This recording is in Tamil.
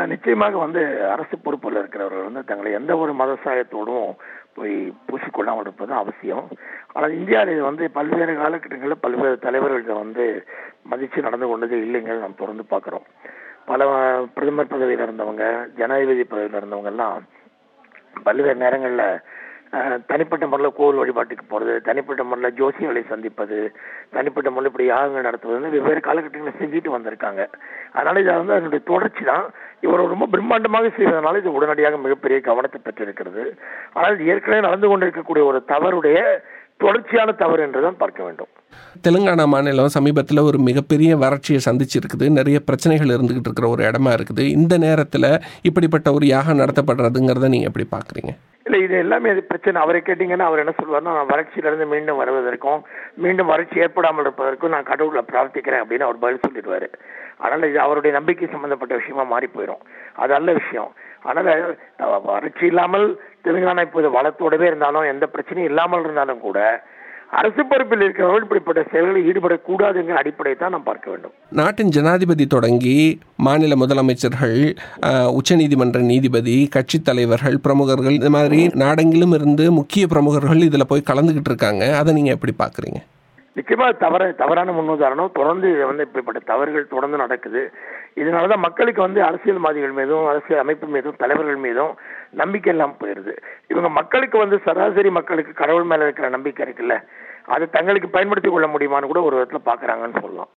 அஹ், நிச்சயமாக வந்து அரசு பொறுப்பில் இருக்கிறவர்கள் வந்து தங்களை எந்த ஒரு மத சாயத்தோடும் போய் பூசிக்கொள்ளாமல் இருப்பது அவசியம் ஆனால் இந்தியாவில் இது வந்து பல்வேறு காலகட்டங்களில் பல்வேறு தலைவர்கள் இதை வந்து மதித்து நடந்து கொண்டதே இல்லைங்க நாம் தொடர்ந்து பார்க்குறோம் பல அஹ், பிரதமர் பதவியில் இருந்தவங்க ஜனாதிபதி பதவியில் இருந்தவங்க எல்லாம் பல்வேறு நேரங்களில் தனிப்பட்ட முறையில் கோவில் வழிபாட்டுக்கு போகிறது தனிப்பட்ட முறையில் ஜோசியங்களை சந்திப்பது தனிப்பட்ட முறையில் இப்படி யாகங்கள் நடத்துவதுன்னு வெவ்வேறு காலகட்டங்களில் செஞ்சுட்டு வந்திருக்காங்க அதனால இது வந்து அதனுடைய தொடர்ச்சி தான் இவர் ரொம்ப பிரம்மாண்டமாக செய்வதனால இது உடனடியாக மிகப்பெரிய கவனத்தை பெற்றிருக்கிறது ஆனால் இது ஏற்கனவே நடந்து கொண்டிருக்கக்கூடிய ஒரு தவறுடைய தொடர்ச்சியான தவறு என்றுதான் பார்க்க வேண்டும் தெலுங்கானா மாநிலம் சமீபத்தில் ஒரு மிகப்பெரிய வறட்சியை சந்திச்சிருக்குது நிறைய பிரச்சனைகள் இருந்துகிட்டு இருக்கிற ஒரு இடமா இருக்குது இந்த நேரத்தில் இப்படிப்பட்ட ஒரு யாகம் நடத்தப்படுறதுங்கிறத நீங்கள் எப்படி பார்க்குறீங்க இல்ல இது எல்லாமே அது பிரச்சனை அவரை கேட்டீங்கன்னா அவர் என்ன சொல்வார்னா நான் வறட்சியிலிருந்து மீண்டும் வருவதற்கும் மீண்டும் வறட்சி ஏற்படாமல் இருப்பதற்கும் நான் கடவுளை பிரார்த்திக்கிறேன் அப்படின்னு அவர் பதில் சொல்லிடுவாரு அதனால இது அவருடைய நம்பிக்கை சம்பந்தப்பட்ட விஷயமா மாறி போயிடும் அது நல்ல விஷயம் அதனால அஹ், வறட்சி இல்லாமல் தெலுங்கானா இப்போது வளத்தோடவே இருந்தாலும் எந்த பிரச்சனையும் இல்லாமல் இருந்தாலும் கூட அரசு பொறுப்பில் இருக்கிறவர்கள் இப்படிப்பட்ட செயல்களில் ஈடுபடக்கூடாதுங்கிற அடிப்படையை தான் நாம் பார்க்க வேண்டும் நாட்டின் ஜனாதிபதி தொடங்கி மாநில முதலமைச்சர்கள் அஹ், உச்சநீதிமன்ற நீதிபதி கட்சித் தலைவர்கள் பிரமுகர்கள் இந்த மாதிரி நாடெங்கிலும் இருந்து முக்கிய பிரமுகர்கள் இதில் போய் கலந்துக்கிட்டு இருக்காங்க அதை நீங்கள் எப்படி பார்க்குறீங்க நிச்சயமா தவற தவறான முன்னுதாரணம் தொடர்ந்து இது வந்து இப்படிப்பட்ட தவறுகள் தொடர்ந்து நடக்குது இதனாலதான் மக்களுக்கு வந்து அரசியல்வாதிகள் மீதும் அரசியல் அமைப்பு மீதும் தலைவர்கள் மீதும் நம்பிக்கை இல்லாம போயிருது இவங்க மக்களுக்கு வந்து சராசரி மக்களுக்கு கடவுள் மேல இருக்கிற நம்பிக்கை இருக்குல்ல அதை தங்களுக்கு பயன்படுத்திக் கொள்ள முடியுமான்னு கூட ஒரு விதத்துல பாக்குறாங்கன்னு சொல்லலாம்